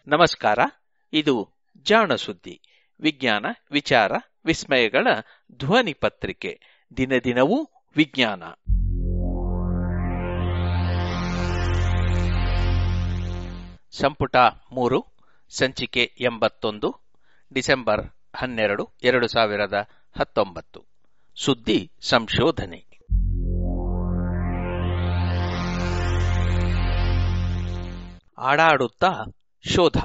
ನಮಸ್ಕಾರ ಇದು ಜಾಣ ಸುದ್ದಿ ವಿಜ್ಞಾನ ವಿಚಾರ ವಿಸ್ಮಯಗಳ ಧ್ವನಿ ಪತ್ರಿಕೆ ದಿನ ದಿನವೂ ವಿಜ್ಞಾನ ಸಂಪುಟ ಮೂರು ಸಂಚಿಕೆ ಎಂಬತ್ತೊಂದು ಡಿಸೆಂಬರ್ ಹನ್ನೆರಡು ಎರಡು ಸಾವಿರದ ಹತ್ತೊಂಬತ್ತು ಸುದ್ದಿ ಸಂಶೋಧನೆ ಆಡಾಡುತ್ತಾ ಶೋಧ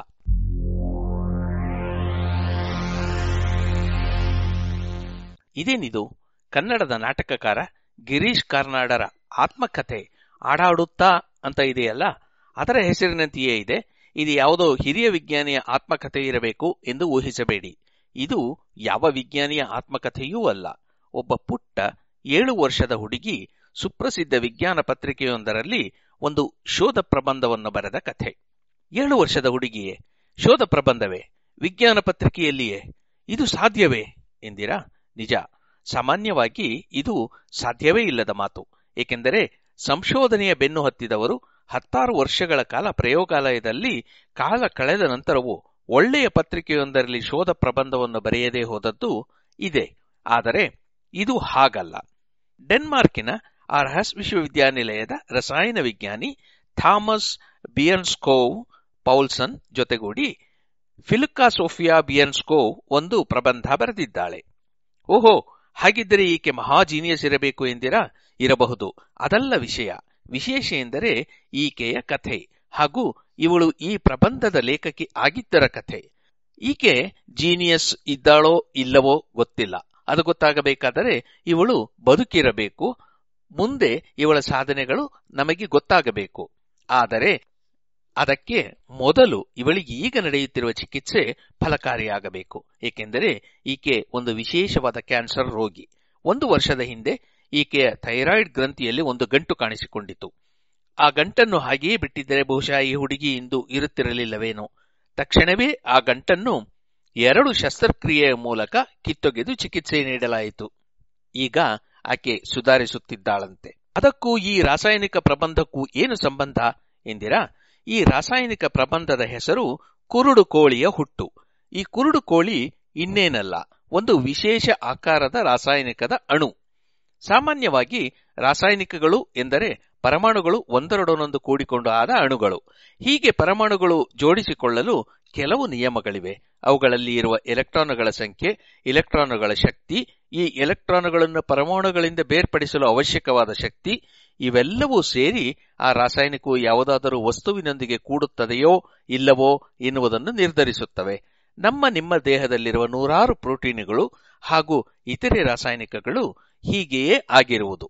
ಇದೇನಿದು ಕನ್ನಡದ ನಾಟಕಕಾರ ಗಿರೀಶ್ ಕಾರ್ನಾಡರ ಆತ್ಮಕಥೆ ಆಡಾಡುತ್ತಾ ಅಂತ ಇದೆಯಲ್ಲ ಅದರ ಹೆಸರಿನಂತೆಯೇ ಇದೆ ಇದು ಯಾವುದೋ ಹಿರಿಯ ವಿಜ್ಞಾನಿಯ ಆತ್ಮಕಥೆ ಇರಬೇಕು ಎಂದು ಊಹಿಸಬೇಡಿ ಇದು ಯಾವ ವಿಜ್ಞಾನಿಯ ಆತ್ಮಕಥೆಯೂ ಅಲ್ಲ ಒಬ್ಬ ಪುಟ್ಟ ಏಳು ವರ್ಷದ ಹುಡುಗಿ ಸುಪ್ರಸಿದ್ಧ ವಿಜ್ಞಾನ ಪತ್ರಿಕೆಯೊಂದರಲ್ಲಿ ಒಂದು ಶೋಧ ಪ್ರಬಂಧವನ್ನು ಬರೆದ ಕಥೆ ಏಳು ವರ್ಷದ ಹುಡುಗಿಯೇ ಶೋಧ ಪ್ರಬಂಧವೇ ವಿಜ್ಞಾನ ಪತ್ರಿಕೆಯಲ್ಲಿಯೇ ಇದು ಸಾಧ್ಯವೇ ಎಂದಿರಾ ನಿಜ ಸಾಮಾನ್ಯವಾಗಿ ಇದು ಸಾಧ್ಯವೇ ಇಲ್ಲದ ಮಾತು ಏಕೆಂದರೆ ಸಂಶೋಧನೆಯ ಬೆನ್ನು ಹತ್ತಿದವರು ಹತ್ತಾರು ವರ್ಷಗಳ ಕಾಲ ಪ್ರಯೋಗಾಲಯದಲ್ಲಿ ಕಾಲ ಕಳೆದ ನಂತರವೂ ಒಳ್ಳೆಯ ಪತ್ರಿಕೆಯೊಂದರಲ್ಲಿ ಶೋಧ ಪ್ರಬಂಧವನ್ನು ಬರೆಯದೇ ಹೋದದ್ದು ಇದೆ ಆದರೆ ಇದು ಹಾಗಲ್ಲ ಡೆನ್ಮಾರ್ಕಿನ ಆರ್ಹಸ್ ವಿಶ್ವವಿದ್ಯಾನಿಲಯದ ರಸಾಯನ ವಿಜ್ಞಾನಿ ಥಾಮಸ್ ಬಿಯನ್ಸ್ಕೋವ್ ಪೌಲ್ಸನ್ ಜೊತೆಗೂಡಿ ಫಿಲಿಕಾ ಸೋಫಿಯಾ ಬಿಯನ್ಸ್ಕೋವ್ ಒಂದು ಪ್ರಬಂಧ ಬರೆದಿದ್ದಾಳೆ ಓಹೋ ಹಾಗಿದ್ದರೆ ಈಕೆ ಮಹಾ ಜೀನಿಯಸ್ ಇರಬೇಕು ಎಂದಿರಾ ಇರಬಹುದು ಅದಲ್ಲ ವಿಷಯ ವಿಶೇಷ ಎಂದರೆ ಈಕೆಯ ಕಥೆ ಹಾಗೂ ಇವಳು ಈ ಪ್ರಬಂಧದ ಲೇಖಕಿ ಆಗಿದ್ದರ ಕಥೆ ಈಕೆ ಜೀನಿಯಸ್ ಇದ್ದಾಳೋ ಇಲ್ಲವೋ ಗೊತ್ತಿಲ್ಲ ಅದು ಗೊತ್ತಾಗಬೇಕಾದರೆ ಇವಳು ಬದುಕಿರಬೇಕು ಮುಂದೆ ಇವಳ ಸಾಧನೆಗಳು ನಮಗೆ ಗೊತ್ತಾಗಬೇಕು ಆದರೆ ಅದಕ್ಕೆ ಮೊದಲು ಇವಳಿಗೆ ಈಗ ನಡೆಯುತ್ತಿರುವ ಚಿಕಿತ್ಸೆ ಫಲಕಾರಿಯಾಗಬೇಕು ಏಕೆಂದರೆ ಈಕೆ ಒಂದು ವಿಶೇಷವಾದ ಕ್ಯಾನ್ಸರ್ ರೋಗಿ ಒಂದು ವರ್ಷದ ಹಿಂದೆ ಈಕೆಯ ಥೈರಾಯ್ಡ್ ಗ್ರಂಥಿಯಲ್ಲಿ ಒಂದು ಗಂಟು ಕಾಣಿಸಿಕೊಂಡಿತು ಆ ಗಂಟನ್ನು ಹಾಗೆಯೇ ಬಿಟ್ಟಿದ್ದರೆ ಬಹುಶಃ ಈ ಹುಡುಗಿ ಇಂದು ಇರುತ್ತಿರಲಿಲ್ಲವೇನೋ ತಕ್ಷಣವೇ ಆ ಗಂಟನ್ನು ಎರಡು ಶಸ್ತ್ರಕ್ರಿಯೆಯ ಮೂಲಕ ಕಿತ್ತೊಗೆದು ಚಿಕಿತ್ಸೆ ನೀಡಲಾಯಿತು ಈಗ ಆಕೆ ಸುಧಾರಿಸುತ್ತಿದ್ದಾಳಂತೆ ಅದಕ್ಕೂ ಈ ರಾಸಾಯನಿಕ ಪ್ರಬಂಧಕ್ಕೂ ಏನು ಸಂಬಂಧ ಎಂದಿರಾ ಈ ರಾಸಾಯನಿಕ ಪ್ರಬಂಧದ ಹೆಸರು ಕುರುಡು ಕೋಳಿಯ ಹುಟ್ಟು ಈ ಕುರುಡು ಕೋಳಿ ಇನ್ನೇನಲ್ಲ ಒಂದು ವಿಶೇಷ ಆಕಾರದ ರಾಸಾಯನಿಕದ ಅಣು ಸಾಮಾನ್ಯವಾಗಿ ರಾಸಾಯನಿಕಗಳು ಎಂದರೆ ಪರಮಾಣುಗಳು ಒಂದರೊಡನೊಂದು ಕೂಡಿಕೊಂಡು ಆದ ಅಣುಗಳು ಹೀಗೆ ಪರಮಾಣುಗಳು ಜೋಡಿಸಿಕೊಳ್ಳಲು ಕೆಲವು ನಿಯಮಗಳಿವೆ ಅವುಗಳಲ್ಲಿ ಇರುವ ಎಲೆಕ್ಟ್ರಾನುಗಳ ಸಂಖ್ಯೆ ಇಲೆಕ್ಟ್ರಾನುಗಳ ಶಕ್ತಿ ಈ ಎಲೆಕ್ಟ್ರಾನುಗಳನ್ನು ಪರಮಾಣುಗಳಿಂದ ಬೇರ್ಪಡಿಸಲು ಅವಶ್ಯಕವಾದ ಶಕ್ತಿ ಇವೆಲ್ಲವೂ ಸೇರಿ ಆ ರಾಸಾಯನಿಕವು ಯಾವುದಾದರೂ ವಸ್ತುವಿನೊಂದಿಗೆ ಕೂಡುತ್ತದೆಯೋ ಇಲ್ಲವೋ ಎನ್ನುವುದನ್ನು ನಿರ್ಧರಿಸುತ್ತವೆ ನಮ್ಮ ನಿಮ್ಮ ದೇಹದಲ್ಲಿರುವ ನೂರಾರು ಪ್ರೋಟೀನುಗಳು ಹಾಗೂ ಇತರೆ ರಾಸಾಯನಿಕಗಳು ಹೀಗೆಯೇ ಆಗಿರುವುದು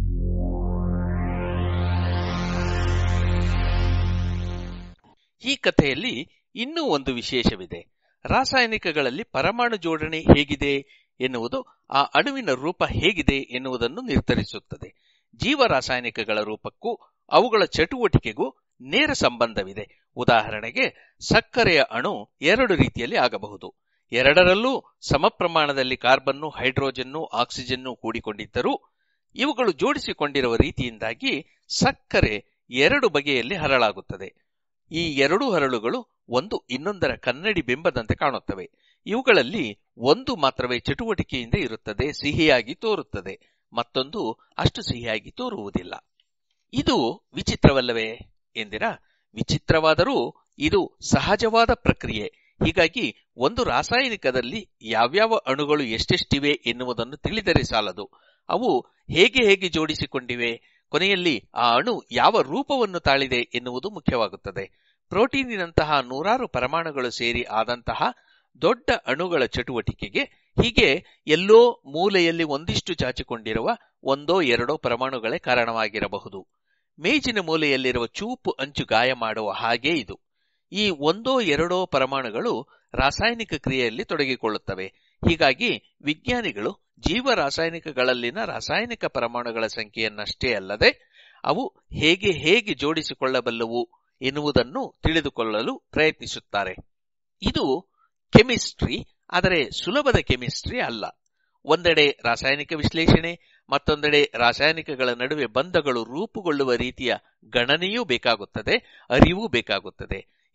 ಈ ಕಥೆಯಲ್ಲಿ ಇನ್ನೂ ಒಂದು ವಿಶೇಷವಿದೆ ರಾಸಾಯನಿಕಗಳಲ್ಲಿ ಪರಮಾಣು ಜೋಡಣೆ ಹೇಗಿದೆ ಎನ್ನುವುದು ಆ ಅಣುವಿನ ರೂಪ ಹೇಗಿದೆ ಎನ್ನುವುದನ್ನು ನಿರ್ಧರಿಸುತ್ತದೆ ಜೀವ ರಾಸಾಯನಿಕಗಳ ರೂಪಕ್ಕೂ ಅವುಗಳ ಚಟುವಟಿಕೆಗೂ ನೇರ ಸಂಬಂಧವಿದೆ ಉದಾಹರಣೆಗೆ ಸಕ್ಕರೆಯ ಅಣು ಎರಡು ರೀತಿಯಲ್ಲಿ ಆಗಬಹುದು ಎರಡರಲ್ಲೂ ಸಮ ಪ್ರಮಾಣದಲ್ಲಿ ಕಾರ್ಬನ್ನು ಹೈಡ್ರೋಜನ್ನು ಆಕ್ಸಿಜನ್ನು ಕೂಡಿಕೊಂಡಿದ್ದರೂ ಇವುಗಳು ಜೋಡಿಸಿಕೊಂಡಿರುವ ರೀತಿಯಿಂದಾಗಿ ಸಕ್ಕರೆ ಎರಡು ಬಗೆಯಲ್ಲಿ ಹರಳಾಗುತ್ತದೆ ಈ ಎರಡೂ ಹರಳುಗಳು ಒಂದು ಇನ್ನೊಂದರ ಕನ್ನಡಿ ಬಿಂಬದಂತೆ ಕಾಣುತ್ತವೆ ಇವುಗಳಲ್ಲಿ ಒಂದು ಮಾತ್ರವೇ ಚಟುವಟಿಕೆಯಿಂದ ಇರುತ್ತದೆ ಸಿಹಿಯಾಗಿ ತೋರುತ್ತದೆ ಮತ್ತೊಂದು ಅಷ್ಟು ಸಿಹಿಯಾಗಿ ತೋರುವುದಿಲ್ಲ ಇದು ವಿಚಿತ್ರವಲ್ಲವೇ ಎಂದಿರಾ ವಿಚಿತ್ರವಾದರೂ ಇದು ಸಹಜವಾದ ಪ್ರಕ್ರಿಯೆ ಹೀಗಾಗಿ ಒಂದು ರಾಸಾಯನಿಕದಲ್ಲಿ ಯಾವ್ಯಾವ ಅಣುಗಳು ಎಷ್ಟೆಷ್ಟಿವೆ ಎನ್ನುವುದನ್ನು ತಿಳಿದರೆ ಸಾಲದು ಅವು ಹೇಗೆ ಹೇಗೆ ಜೋಡಿಸಿಕೊಂಡಿವೆ ಕೊನೆಯಲ್ಲಿ ಆ ಅಣು ಯಾವ ರೂಪವನ್ನು ತಾಳಿದೆ ಎನ್ನುವುದು ಮುಖ್ಯವಾಗುತ್ತದೆ ಪ್ರೋಟೀನಿನಂತಹ ನೂರಾರು ಪರಮಾಣುಗಳು ಸೇರಿ ಆದಂತಹ ದೊಡ್ಡ ಅಣುಗಳ ಚಟುವಟಿಕೆಗೆ ಹೀಗೆ ಎಲ್ಲೋ ಮೂಲೆಯಲ್ಲಿ ಒಂದಿಷ್ಟು ಚಾಚಿಕೊಂಡಿರುವ ಒಂದೋ ಎರಡೋ ಪರಮಾಣುಗಳೇ ಕಾರಣವಾಗಿರಬಹುದು ಮೇಜಿನ ಮೂಲೆಯಲ್ಲಿರುವ ಚೂಪು ಅಂಚು ಗಾಯ ಮಾಡುವ ಹಾಗೆ ಇದು ಈ ಒಂದೋ ಎರಡೋ ಪರಮಾಣುಗಳು ರಾಸಾಯನಿಕ ಕ್ರಿಯೆಯಲ್ಲಿ ತೊಡಗಿಕೊಳ್ಳುತ್ತವೆ ಹೀಗಾಗಿ ವಿಜ್ಞಾನಿಗಳು ಜೀವ ರಾಸಾಯನಿಕಗಳಲ್ಲಿನ ರಾಸಾಯನಿಕ ಪರಮಾಣುಗಳ ಸಂಖ್ಯೆಯನ್ನಷ್ಟೇ ಅಲ್ಲದೆ ಅವು ಹೇಗೆ ಹೇಗೆ ಜೋಡಿಸಿಕೊಳ್ಳಬಲ್ಲವು ಎನ್ನುವುದನ್ನು ತಿಳಿದುಕೊಳ್ಳಲು ಪ್ರಯತ್ನಿಸುತ್ತಾರೆ ಇದು ಕೆಮಿಸ್ಟ್ರಿ ಆದರೆ ಸುಲಭದ ಕೆಮಿಸ್ಟ್ರಿ ಅಲ್ಲ ಒಂದೆಡೆ ರಾಸಾಯನಿಕ ವಿಶ್ಲೇಷಣೆ ಮತ್ತೊಂದೆಡೆ ರಾಸಾಯನಿಕಗಳ ನಡುವೆ ಬಂಧಗಳು ರೂಪುಗೊಳ್ಳುವ ರೀತಿಯ ಗಣನೆಯೂ ಬೇಕಾಗುತ್ತದೆ ಅರಿವೂ ಬೇಕಾಗುತ್ತದೆ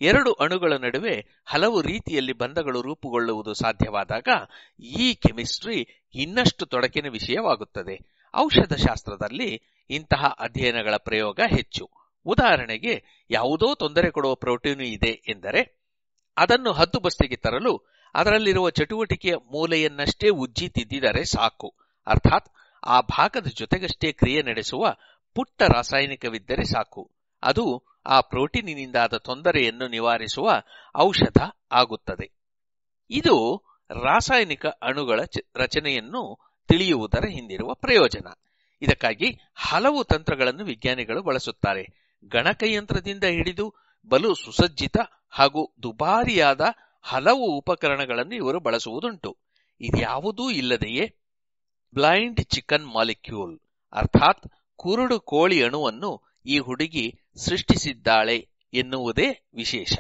ಎರಡು ಅಣುಗಳ ನಡುವೆ ಹಲವು ರೀತಿಯಲ್ಲಿ ಬಂಧಗಳು ರೂಪುಗೊಳ್ಳುವುದು ಸಾಧ್ಯವಾದಾಗ ಈ ಕೆಮಿಸ್ಟ್ರಿ ಇನ್ನಷ್ಟು ತೊಡಕಿನ ವಿಷಯವಾಗುತ್ತದೆ ಔಷಧಶಾಸ್ತ್ರದಲ್ಲಿ ಇಂತಹ ಅಧ್ಯಯನಗಳ ಪ್ರಯೋಗ ಹೆಚ್ಚು ಉದಾಹರಣೆಗೆ ಯಾವುದೋ ತೊಂದರೆ ಕೊಡುವ ಪ್ರೋಟೀನು ಇದೆ ಎಂದರೆ ಅದನ್ನು ಹದ್ದುಬಸ್ತಿಗೆ ತರಲು ಅದರಲ್ಲಿರುವ ಚಟುವಟಿಕೆಯ ಮೂಲೆಯನ್ನಷ್ಟೇ ಉಜ್ಜಿ ತಿದ್ದಿದರೆ ಸಾಕು ಅರ್ಥಾತ್ ಆ ಭಾಗದ ಜೊತೆಗಷ್ಟೇ ಕ್ರಿಯೆ ನಡೆಸುವ ಪುಟ್ಟ ರಾಸಾಯನಿಕವಿದ್ದರೆ ಸಾಕು ಅದು ಆ ಪ್ರೋಟೀನಿನಿಂದಾದ ತೊಂದರೆಯನ್ನು ನಿವಾರಿಸುವ ಔಷಧ ಆಗುತ್ತದೆ ಇದು ರಾಸಾಯನಿಕ ಅಣುಗಳ ರಚನೆಯನ್ನು ತಿಳಿಯುವುದರ ಹಿಂದಿರುವ ಪ್ರಯೋಜನ ಇದಕ್ಕಾಗಿ ಹಲವು ತಂತ್ರಗಳನ್ನು ವಿಜ್ಞಾನಿಗಳು ಬಳಸುತ್ತಾರೆ ಗಣಕಯಂತ್ರದಿಂದ ಹಿಡಿದು ಬಲು ಸುಸಜ್ಜಿತ ಹಾಗೂ ದುಬಾರಿಯಾದ ಹಲವು ಉಪಕರಣಗಳನ್ನು ಇವರು ಬಳಸುವುದುಂಟು ಇದ್ಯಾವುದೂ ಇಲ್ಲದೆಯೇ ಬ್ಲೈಂಡ್ ಚಿಕನ್ ಮಾಲಿಕ್ಯೂಲ್ ಅರ್ಥಾತ್ ಕುರುಡು ಕೋಳಿ ಅಣುವನ್ನು ಈ ಹುಡುಗಿ ಸೃಷ್ಟಿಸಿದ್ದಾಳೆ ಎನ್ನುವುದೇ ವಿಶೇಷ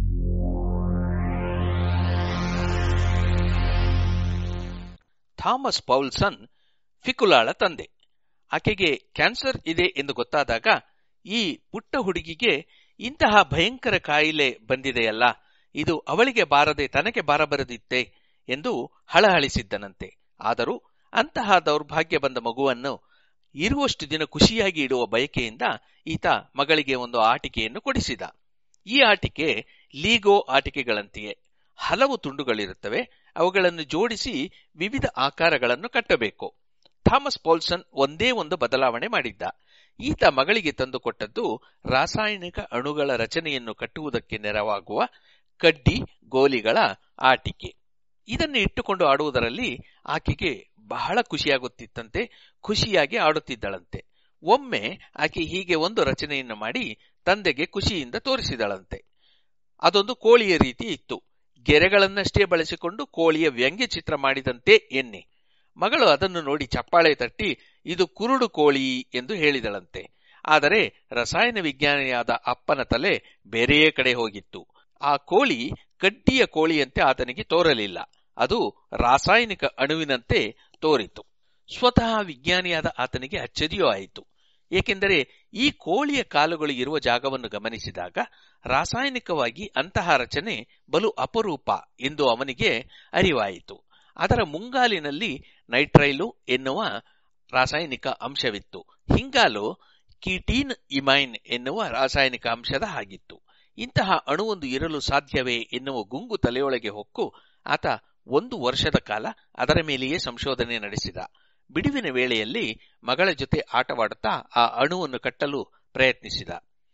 ಥಾಮಸ್ ಪೌಲ್ಸನ್ ಫಿಕುಲಾಳ ತಂದೆ ಆಕೆಗೆ ಕ್ಯಾನ್ಸರ್ ಇದೆ ಎಂದು ಗೊತ್ತಾದಾಗ ಈ ಪುಟ್ಟ ಹುಡುಗಿಗೆ ಇಂತಹ ಭಯಂಕರ ಕಾಯಿಲೆ ಬಂದಿದೆಯಲ್ಲ ಇದು ಅವಳಿಗೆ ಬಾರದೆ ತನಗೆ ಬಾರಬರದಿತ್ತೆ ಎಂದು ಹಳಹಳಿಸಿದ್ದನಂತೆ ಆದರೂ ಅಂತಹ ದೌರ್ಭಾಗ್ಯ ಬಂದ ಮಗುವನ್ನು ಇರುವಷ್ಟು ದಿನ ಖುಷಿಯಾಗಿ ಇಡುವ ಬಯಕೆಯಿಂದ ಈತ ಮಗಳಿಗೆ ಒಂದು ಆಟಿಕೆಯನ್ನು ಕೊಡಿಸಿದ ಈ ಆಟಿಕೆ ಲೀಗೋ ಆಟಿಕೆಗಳಂತೆಯೇ ಹಲವು ತುಂಡುಗಳಿರುತ್ತವೆ ಅವುಗಳನ್ನು ಜೋಡಿಸಿ ವಿವಿಧ ಆಕಾರಗಳನ್ನು ಕಟ್ಟಬೇಕು ಥಾಮಸ್ ಪೌಲ್ಸನ್ ಒಂದೇ ಒಂದು ಬದಲಾವಣೆ ಮಾಡಿದ್ದ ಈತ ಮಗಳಿಗೆ ತಂದುಕೊಟ್ಟದ್ದು ರಾಸಾಯನಿಕ ಅಣುಗಳ ರಚನೆಯನ್ನು ಕಟ್ಟುವುದಕ್ಕೆ ನೆರವಾಗುವ ಕಡ್ಡಿ ಗೋಲಿಗಳ ಆಟಿಕೆ ಇದನ್ನು ಇಟ್ಟುಕೊಂಡು ಆಡುವುದರಲ್ಲಿ ಆಕೆಗೆ ಬಹಳ ಖುಷಿಯಾಗುತ್ತಿತ್ತಂತೆ ಖುಷಿಯಾಗಿ ಆಡುತ್ತಿದ್ದಳಂತೆ ಒಮ್ಮೆ ಆಕೆ ಹೀಗೆ ಒಂದು ರಚನೆಯನ್ನು ಮಾಡಿ ತಂದೆಗೆ ಖುಷಿಯಿಂದ ತೋರಿಸಿದಳಂತೆ ಅದೊಂದು ಕೋಳಿಯ ರೀತಿ ಇತ್ತು ಗೆರೆಗಳನ್ನಷ್ಟೇ ಬಳಸಿಕೊಂಡು ಕೋಳಿಯ ವ್ಯಂಗ್ಯ ಚಿತ್ರ ಮಾಡಿದಂತೆ ಎನ್ನೆ ಮಗಳು ಅದನ್ನು ನೋಡಿ ಚಪ್ಪಾಳೆ ತಟ್ಟಿ ಇದು ಕುರುಡು ಕೋಳಿ ಎಂದು ಹೇಳಿದಳಂತೆ ಆದರೆ ರಸಾಯನ ವಿಜ್ಞಾನಿಯಾದ ಅಪ್ಪನ ತಲೆ ಬೇರೆಯೇ ಕಡೆ ಹೋಗಿತ್ತು ಆ ಕೋಳಿ ಕಡ್ಡಿಯ ಕೋಳಿಯಂತೆ ಆತನಿಗೆ ತೋರಲಿಲ್ಲ ಅದು ರಾಸಾಯನಿಕ ಅಣುವಿನಂತೆ ತೋರಿತು ಸ್ವತಃ ವಿಜ್ಞಾನಿಯಾದ ಆತನಿಗೆ ಅಚ್ಚರಿಯೂ ಆಯಿತು ಏಕೆಂದರೆ ಈ ಕೋಳಿಯ ಕಾಲುಗಳು ಇರುವ ಜಾಗವನ್ನು ಗಮನಿಸಿದಾಗ ರಾಸಾಯನಿಕವಾಗಿ ಅಂತಹ ರಚನೆ ಬಲು ಅಪರೂಪ ಎಂದು ಅವನಿಗೆ ಅರಿವಾಯಿತು ಅದರ ಮುಂಗಾಲಿನಲ್ಲಿ ನೈಟ್ರೈಲು ಎನ್ನುವ ರಾಸಾಯನಿಕ ಅಂಶವಿತ್ತು ಹಿಂಗಾಲು ಕೀಟೀನ್ ಇಮೈನ್ ಎನ್ನುವ ರಾಸಾಯನಿಕ ಅಂಶದ ಹಾಗಿತ್ತು ಇಂತಹ ಅಣುವೊಂದು ಇರಲು ಸಾಧ್ಯವೇ ಎನ್ನುವ ಗುಂಗು ತಲೆಯೊಳಗೆ ಹೊಕ್ಕು ಆತ ಒಂದು ವರ್ಷದ ಕಾಲ ಅದರ ಮೇಲೆಯೇ ಸಂಶೋಧನೆ ನಡೆಸಿದ ಬಿಡುವಿನ ವೇಳೆಯಲ್ಲಿ ಮಗಳ ಜೊತೆ ಆಟವಾಡುತ್ತಾ ಆ ಅಣುವನ್ನು ಕಟ್ಟಲು ಪ್ರಯತ್ನಿಸಿದ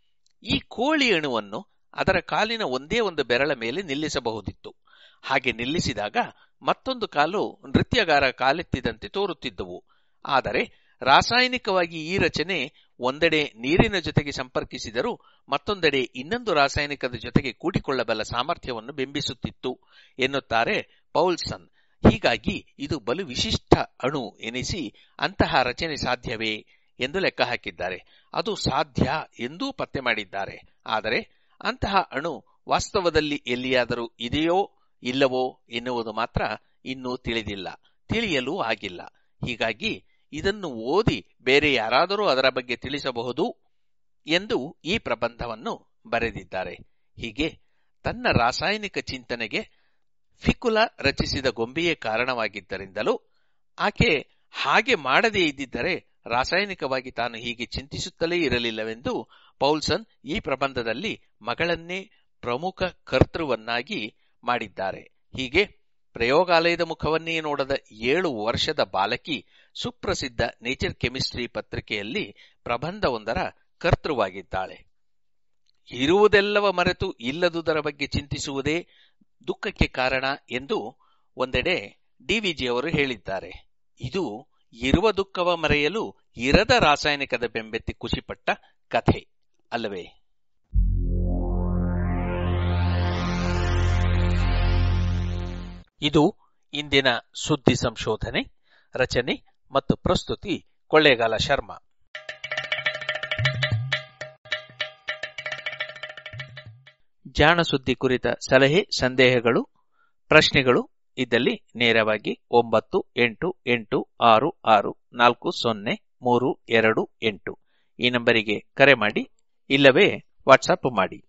ಈ ಕೋಳಿ ಅಣುವನ್ನು ಅದರ ಕಾಲಿನ ಒಂದೇ ಒಂದು ಬೆರಳ ಮೇಲೆ ನಿಲ್ಲಿಸಬಹುದಿತ್ತು ಹಾಗೆ ನಿಲ್ಲಿಸಿದಾಗ ಮತ್ತೊಂದು ಕಾಲು ನೃತ್ಯಗಾರ ಕಾಲೆತ್ತಿದಂತೆ ತೋರುತ್ತಿದ್ದವು ಆದರೆ ರಾಸಾಯನಿಕವಾಗಿ ಈ ರಚನೆ ಒಂದೆಡೆ ನೀರಿನ ಜೊತೆಗೆ ಸಂಪರ್ಕಿಸಿದರೂ ಮತ್ತೊಂದೆಡೆ ಇನ್ನೊಂದು ರಾಸಾಯನಿಕದ ಜೊತೆಗೆ ಕೂಡಿಕೊಳ್ಳಬಲ್ಲ ಸಾಮರ್ಥ್ಯವನ್ನು ಬಿಂಬಿಸುತ್ತಿತ್ತು ಎನ್ನುತ್ತಾರೆ ಪೌಲ್ಸನ್ ಹೀಗಾಗಿ ಇದು ಬಲು ವಿಶಿಷ್ಟ ಅಣು ಎನಿಸಿ ಅಂತಹ ರಚನೆ ಸಾಧ್ಯವೇ ಎಂದು ಲೆಕ್ಕ ಹಾಕಿದ್ದಾರೆ ಅದು ಸಾಧ್ಯ ಎಂದೂ ಪತ್ತೆ ಮಾಡಿದ್ದಾರೆ ಆದರೆ ಅಂತಹ ಅಣು ವಾಸ್ತವದಲ್ಲಿ ಎಲ್ಲಿಯಾದರೂ ಇದೆಯೋ ಇಲ್ಲವೋ ಎನ್ನುವುದು ಮಾತ್ರ ಇನ್ನೂ ತಿಳಿದಿಲ್ಲ ತಿಳಿಯಲೂ ಆಗಿಲ್ಲ ಹೀಗಾಗಿ ಇದನ್ನು ಓದಿ ಬೇರೆ ಯಾರಾದರೂ ಅದರ ಬಗ್ಗೆ ತಿಳಿಸಬಹುದು ಎಂದು ಈ ಪ್ರಬಂಧವನ್ನು ಬರೆದಿದ್ದಾರೆ ಹೀಗೆ ತನ್ನ ರಾಸಾಯನಿಕ ಚಿಂತನೆಗೆ ಫಿಕುಲ ರಚಿಸಿದ ಗೊಂಬೆಯೇ ಕಾರಣವಾಗಿದ್ದರಿಂದಲೂ ಆಕೆ ಹಾಗೆ ಮಾಡದೇ ಇದ್ದಿದ್ದರೆ ರಾಸಾಯನಿಕವಾಗಿ ತಾನು ಹೀಗೆ ಚಿಂತಿಸುತ್ತಲೇ ಇರಲಿಲ್ಲವೆಂದು ಪೌಲ್ಸನ್ ಈ ಪ್ರಬಂಧದಲ್ಲಿ ಮಗಳನ್ನೇ ಪ್ರಮುಖ ಕರ್ತೃವನ್ನಾಗಿ ಮಾಡಿದ್ದಾರೆ ಹೀಗೆ ಪ್ರಯೋಗಾಲಯದ ಮುಖವನ್ನೇ ನೋಡದ ಏಳು ವರ್ಷದ ಬಾಲಕಿ ಸುಪ್ರಸಿದ್ಧ ನೇಚರ್ ಕೆಮಿಸ್ಟ್ರಿ ಪತ್ರಿಕೆಯಲ್ಲಿ ಪ್ರಬಂಧವೊಂದರ ಕರ್ತೃವಾಗಿದ್ದಾಳೆ ಇರುವುದೆಲ್ಲವ ಮರೆತು ಇಲ್ಲದುದರ ಬಗ್ಗೆ ಚಿಂತಿಸುವುದೇ ದುಃಖಕ್ಕೆ ಕಾರಣ ಎಂದು ಒಂದೆಡೆ ಡಿವಿಜಿಯವರು ಹೇಳಿದ್ದಾರೆ ಇದು ಇರುವ ದುಃಖವ ಮರೆಯಲು ಇರದ ರಾಸಾಯನಿಕದ ಬೆಂಬೆತ್ತಿ ಖುಷಿಪಟ್ಟ ಕಥೆ ಅಲ್ಲವೇ ಇದು ಇಂದಿನ ಸುದ್ದಿ ಸಂಶೋಧನೆ ರಚನೆ ಮತ್ತು ಪ್ರಸ್ತುತಿ ಕೊಳ್ಳೇಗಾಲ ಶರ್ಮಾ ಜಾಣ ಸುದ್ದಿ ಕುರಿತ ಸಲಹೆ ಸಂದೇಹಗಳು ಪ್ರಶ್ನೆಗಳು ಇದ್ದಲ್ಲಿ ನೇರವಾಗಿ ಒಂಬತ್ತು ಎಂಟು ಎಂಟು ಆರು ಆರು ನಾಲ್ಕು ಸೊನ್ನೆ ಮೂರು ಎರಡು ಎಂಟು ಈ ನಂಬರಿಗೆ ಕರೆ ಮಾಡಿ ಇಲ್ಲವೇ ವಾಟ್ಸಪ್ ಮಾಡಿ